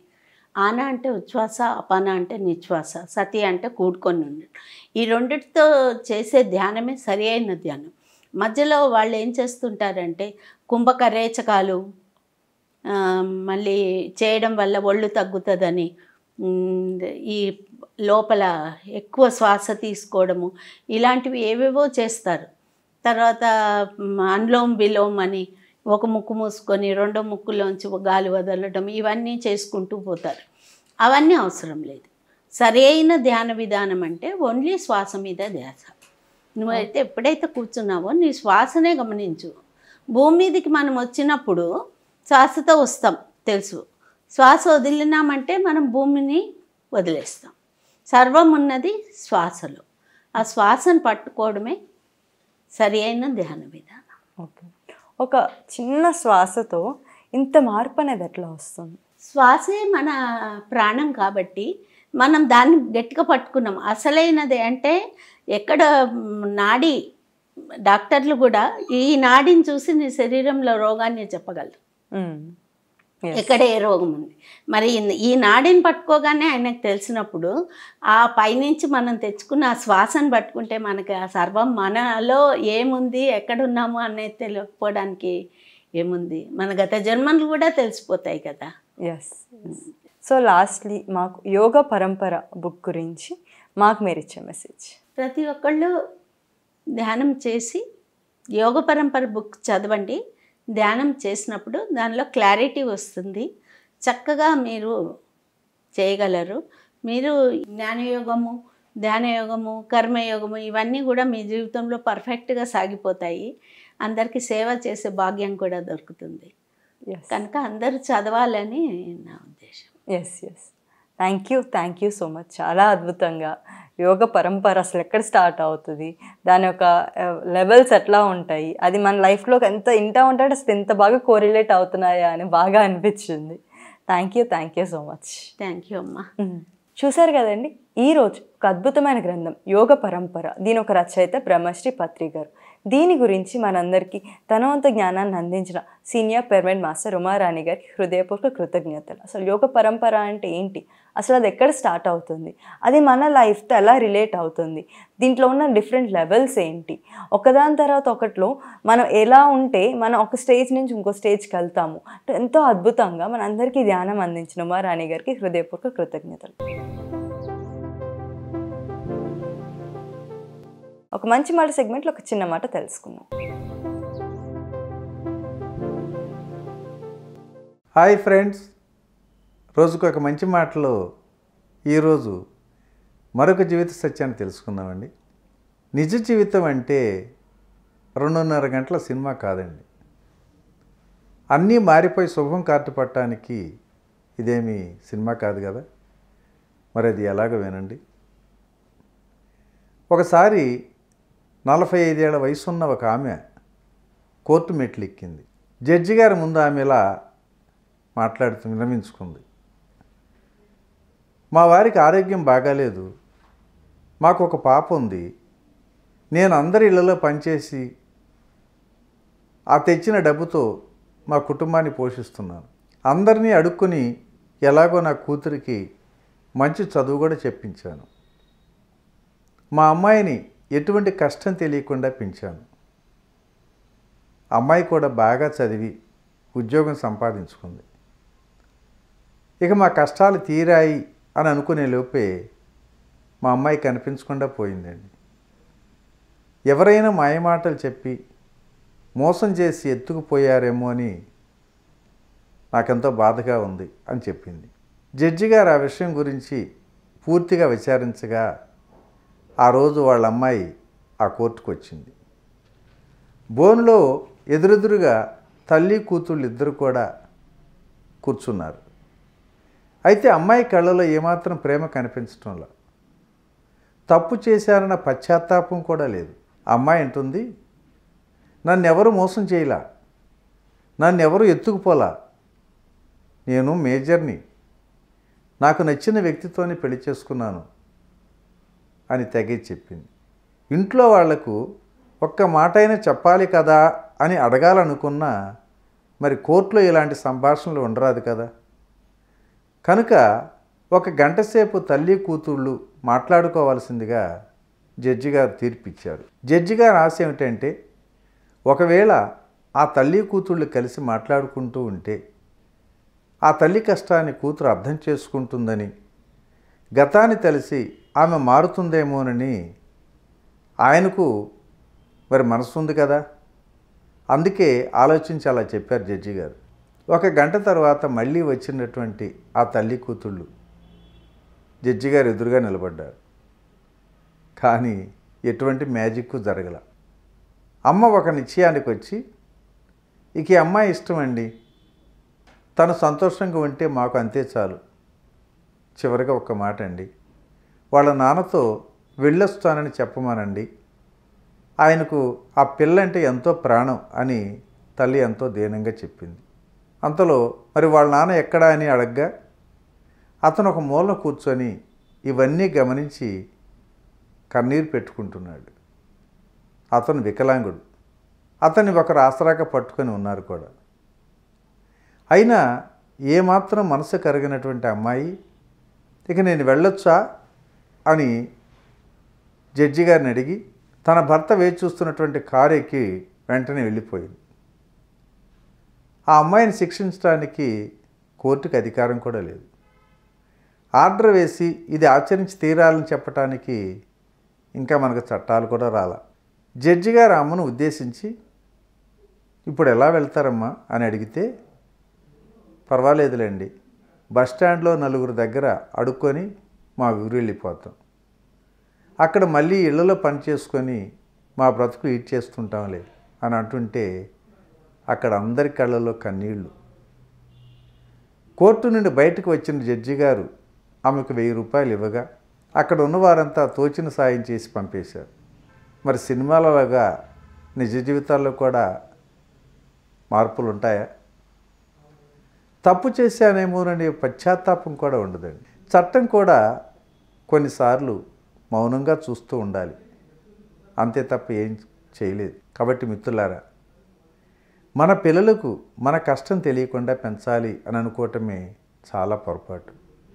ఆన అంటే ఉచ్ఛ్వాస అపాన అంటే నిశ్వాస సతి అంటే కూడుకొని ఉండడం ఈ రెండిటితో చేసే ధ్యానమే సరి అయిన ధ్యానం మధ్యలో వాళ్ళు ఏం చేస్తుంటారంటే కుంభకరేచకాలు ఆ, మళ్ళీ చేయడం వల్ల ఒళ్ళు తగ్గుతుందని ఉమ్, ఈ లోపల ఎక్కువ శ్వాస తీసుకోవడము ఇలాంటివి ఏవేవో చేస్తారు తర్వాత మ్, అనులోమ్ విలోమ్ అని ఒక ముక్కు మూసుకొని రెండో ముక్కులోంచి గాలి వదలడం ఇవన్నీ చేసుకుంటూ పోతారు అవన్నీ అవసరం లేదు సరి అయిన ధ్యాన విధానం అంటే ఓన్లీ శ్వాస మీద ధ్యాస నువ్వైతే ఎప్పుడైతే కూర్చున్నావో నీ శ్వాసనే గమనించు భూమి మీదకి మనం వచ్చినప్పుడు శ్వాసతో వస్తాం తెలుసు శ్వాస వదిలినామంటే మనం భూమిని వదిలేస్తాం సర్వం ఉన్నది శ్వాసలో ఆ శ్వాసను పట్టుకోవడమే సరి అయిన ధ్యాన విధానం ఓకే ఒక చిన్న శ్వాసతో ఇంత మార్పు అనేది ఎట్లా వస్తుంది శ్వాసే మన ప్రాణం కాబట్టి మనం దాన్ని గట్టిగా పట్టుకున్నాం అసలైనది అంటే ఎక్కడ మ్, నాడి డాక్టర్లు కూడా ఈ నాడిని చూసి నీ శరీరంలో రోగాన్ని చెప్పగలరు మ్మ్. Yes. ఎక్కడ ఏ రోగం ఉంది మరి ఈ- ఈ నాడిని పట్టుకోగానే ఆయనకు తెలిసినప్పుడు ఆ పైనుంచి మనం తెచ్చుకున్న ఆ శ్వాసను పట్టుకుంటే మనకి ఆ సర్వం మనలో ఏముంది ఎక్కడున్నాము అనేది తెలియకపోవడానికి ఏముంది మన గత జన్మలు కూడా తెలిసిపోతాయి కదా ఎస్ సో లాస్ట్లీ మాకు యోగ పరంపర బుక్ గురించి మాకు మీరు ఇచ్చే మెసేజ్ ప్రతి ఒక్కళ్ళు ధ్యానం చేసి యోగ పరంపర బుక్ చదవండి ధ్యానం చేసినప్పుడు దానిలో క్లారిటీ వస్తుంది చక్కగా మీరు చేయగలరు మీరు జ్ఞానయోగము ధ్యానయోగము కర్మయోగము ఇవన్నీ కూడా మీ జీవితంలో పర్ఫెక్ట్గా సాగిపోతాయి అందరికీ సేవ చేసే భాగ్యం కూడా దొరుకుతుంది ఎస్ కనుక అందరూ చదవాలని నా ఉద్దేశం yes yes thank you thank you so much చాలా అద్భుతంగా యోగ పరంపర అసలు ఎక్కడ స్టార్ట్ అవుతుంది దాని యొక్క లెవెల్స్ ఎట్లా ఉంటాయి అది మన లైఫ్లో ఎంత ఇంటా ఉంటే అసలు ఎంత బాగా కోరిలేట్ అవుతున్నాయా అని బాగా అనిపించింది thank you thank you so much thank you అమ్మా చూశారు కదండి ఈరోజు ఒక అద్భుతమైన గ్రంథం యోగ పరంపర దీని ఒక రచయిత బ్రహ్మశ్రీ పత్రి గారు దీని గురించి మనందరికీ తన వంత జ్ఞానాన్ని అందించిన సీనియర్ పెర్మనెంట్ మాస్టర్ ఉమారాణి గారికి హృదయపూర్వక కృతజ్ఞతలు అసలు యోగ పరంపర అంటే ఏంటి అసలు అది ఎక్కడ స్టార్ట్ అవుతుంది అది మన లైఫ్తో ఎలా రిలేట్ అవుతుంది దీంట్లో ఉన్న డిఫరెంట్ లెవెల్స్ ఏంటి ఒకదాని తర్వాత ఒకటిలో మనం ఎలా ఉంటే మనం ఒక స్టేజ్ నుంచి ఇంకో స్టేజ్కి వెళ్తాము ఎంతో అద్భుతంగా మన అందరికీ ధ్యానం అందించిన ఉమారాణి గారికి హృదయపూర్వక కృతజ్ఞతలు ఒక మంచి మాట సెగ్మెంట్లో ఒక చిన్న మాట తెలుసుకుందాం హాయ్ ఫ్రెండ్స్ రోజుకు ఒక మంచి మాటలో ఈరోజు మరొక జీవిత సత్యాన్ని తెలుసుకుందామండి నిజ జీవితం అంటే రెండున్నర గంటల సినిమా కాదండి అన్నీ మారిపోయి శుభం కార్డు పట్టడానికి ఇదేమి సినిమా కాదు కదా మరి అది ఎలాగ వినండి ఒకసారి నలభై ఐదేళ్ల వయసున్న ఒక ఆమె కోర్టు మెట్లు ఎక్కింది జడ్జి గారి ముందు ఆమె ఇలా మాట్లాడుతూ విరమించుకుంది మా వారికి ఆరోగ్యం బాగాలేదు మాకు ఒక పాప ఉంది నేను అందరి ఇళ్లలో పనిచేసి ఆ తెచ్చిన డబ్బుతో మా కుటుంబాన్ని పోషిస్తున్నాను అందరినీ అడుక్కుని ఎలాగో నా కూతురికి మంచి చదువు కూడా చెప్పించాను మా అమ్మాయిని ఎటువంటి కష్టం తెలియకుండా పెంచాను అమ్మాయి కూడా బాగా చదివి ఉద్యోగం సంపాదించుకుంది ఇక మా కష్టాలు తీరాయి అని అనుకునే లోపే మా అమ్మాయి కనిపించకుండా పోయిందండి ఎవరైనా మాయమాటలు చెప్పి మోసం చేసి ఎత్తుకుపోయారేమో అని నాకెంతో బాధగా ఉంది అని చెప్పింది జడ్జి గారు ఆ విషయం గురించి పూర్తిగా విచారించగా ఆ రోజు వాళ్ళ అమ్మాయి ఆ కోర్టుకు వచ్చింది బోన్లో ఎదురెదురుగా తల్లి కూతుళ్ళు ఇద్దరు కూడా కూర్చున్నారు అయితే అమ్మాయి కళ్ళలో ఏమాత్రం ప్రేమ కనిపించటంలో తప్పు చేశారన్న పశ్చాత్తాపం కూడా లేదు ఆ అమ్మాయి అంటుంది నన్ను ఎవరు మోసం చేయలా నన్ను ఎవరు ఎత్తుకుపోలా నేను మేజర్ని నాకు నచ్చిన వ్యక్తితోనే పెళ్లి చేసుకున్నాను అని తెగే చెప్పింది ఇంట్లో వాళ్లకు ఒక్క మాట అయినా చెప్పాలి కదా అని అడగాలనుకున్నా మరి కోర్టులో ఇలాంటి సంభాషణలు ఉండరాదు కదా కనుక ఒక గంట సేపు తల్లి కూతుళ్ళు మాట్లాడుకోవాల్సిందిగా జడ్జి గారు తీర్పిచ్చారు జడ్జి గారు ఆశ ఏమిటంటే ఒకవేళ ఆ తల్లి కూతుళ్ళు కలిసి మాట్లాడుకుంటూ ఉంటే ఆ తల్లి కష్టాన్ని కూతురు అర్థం చేసుకుంటుందని గతాన్ని తెలిసి ఆమె మారుతుందేమోనని ఆయనకు మరి మనసు ఉంది కదా అందుకే ఆలోచించి అలా చెప్పారు జడ్జి గారు ఒక గంట తర్వాత మళ్ళీ వచ్చినటువంటి ఆ తల్లి కూతుళ్ళు జడ్జి గారు ఎదురుగా నిలబడ్డారు కానీ ఎటువంటి మ్యాజిక్ జరగల అమ్మ ఒక నిశ్చయానికి వచ్చి ఇక ఈ అమ్మాయి ఇష్టం అండి తను సంతోషంగా ఉంటే మాకు అంతే చాలు చివరిగా ఒక మాట అండి వాళ్ళ నాన్నతో వెళ్ళొస్తానని చెప్పమానండి ఆయనకు ఆ పిల్లంటే ఎంతో ప్రాణం అని తల్లి ఎంతో దీనంగా చెప్పింది అంతలో మరి వాళ్ళ నాన్న ఎక్కడా అని అడగ్గా అతను ఒక మూల కూర్చొని ఇవన్నీ గమనించి కన్నీరు పెట్టుకుంటున్నాడు అతను వికలాంగుడు అతన్ని ఒకరు ఆసరాగా పట్టుకొని ఉన్నారు కూడా అయినా ఏమాత్రం మనసు కరిగినటువంటి అమ్మాయి ఇక నేను వెళ్ళొచ్చా అని జడ్జి గారిని అడిగి తన భర్త వేచి చూస్తున్నటువంటి కారు ఎక్కి వెంటనే వెళ్ళిపోయింది ఆ అమ్మాయిని శిక్షించడానికి కోర్టుకు అధికారం కూడా లేదు ఆర్డర్ వేసి ఇది ఆచరించి తీరాలని చెప్పటానికి ఇంకా మనకు చట్టాలు కూడా రాల జడ్జి గారు ఆ అమ్మను ఉద్దేశించి ఇప్పుడు ఎలా వెళ్తారమ్మా అని అడిగితే పర్వాలేదులేండి బస్ స్టాండ్లో నలుగురు దగ్గర అడుక్కొని మా ఊరు వెళ్ళిపోతాం అక్కడ మళ్ళీ ఇళ్లలో పని చేసుకొని మా బ్రతుకు ఈడ్ చేస్తుంటాంలే అని అంటుంటే అక్కడ అందరి కళ్ళలో కన్నీళ్ళు కోర్టు నుండి బయటకు వచ్చిన జడ్జి గారు ఆమెకు వెయ్యి రూపాయలు ఇవ్వగా అక్కడ ఉన్నవారంతా తోచిన సాయం చేసి పంపేశారు మరి సినిమాలలాగా నిజ జీవితాల్లో కూడా మార్పులు ఉంటాయా తప్పు చేశానేమోననే పశ్చాత్తాపం కూడా ఉండదండి చట్టం కూడా కొన్నిసార్లు మౌనంగా చూస్తూ ఉండాలి అంతే తప్ప ఏం చేయలేదు కాబట్టి మిత్రులారా మన పిల్లలకు మన కష్టం తెలియకుండా పెంచాలి అని అనుకోవటమే చాలా పొరపాటు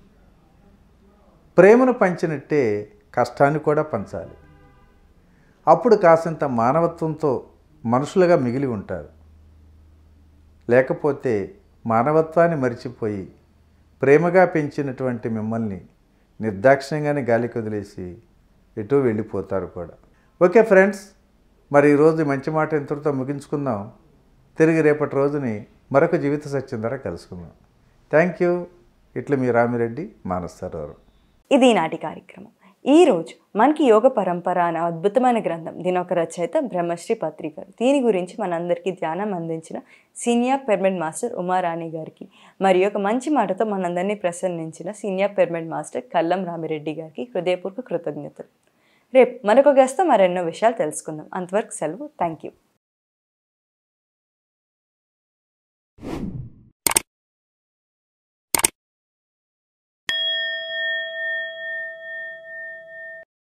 ప్రేమను పంచినట్టే కష్టాన్ని కూడా పంచాలి అప్పుడు కాసింత మానవత్వంతో మనుషులుగా మిగిలి ఉంటారు లేకపోతే మానవత్వాన్ని మరిచిపోయి ప్రేమగా పెంచినటువంటి మిమ్మల్ని నిర్దాక్షిణ్యంగానే గాలికి వదిలేసి ఎటో వెళ్ళిపోతారు కూడా ఓకే ఫ్రెండ్స్ మరి ఈరోజు మంచి మాట ఇంతటితో ముగించుకుందాం తిరిగి రేపటి రోజుని మరొక జీవిత సత్యం ద్వారా కలుసుకుందాం థ్యాంక్ యూ ఇట్లా మీ రామిరెడ్డి మానస్ సరోవరం ఇది ఈనాటి కార్యక్రమం ఈ రోజు మనకి యోగ పరంపర అనే అద్భుతమైన గ్రంథం దీని ఒక రచయిత బ్రహ్మశ్రీ పత్రిక దీని గురించి మనందరికీ ధ్యానం అందించిన సీనియర్ పెర్మెంట్ మాస్టర్ ఉమారాణి గారికి మరియు ఒక మంచి మాటతో మనందరినీ ప్రసన్నించిన senior permanent master Kallam Ramireddy గారికి హృదయపూర్వక కృతజ్ఞతలు రేపు మరొక గస్తో మరెన్నో విషయాలు తెలుసుకుందాం అంతవరకు సెలవు థ్యాంక్ యూ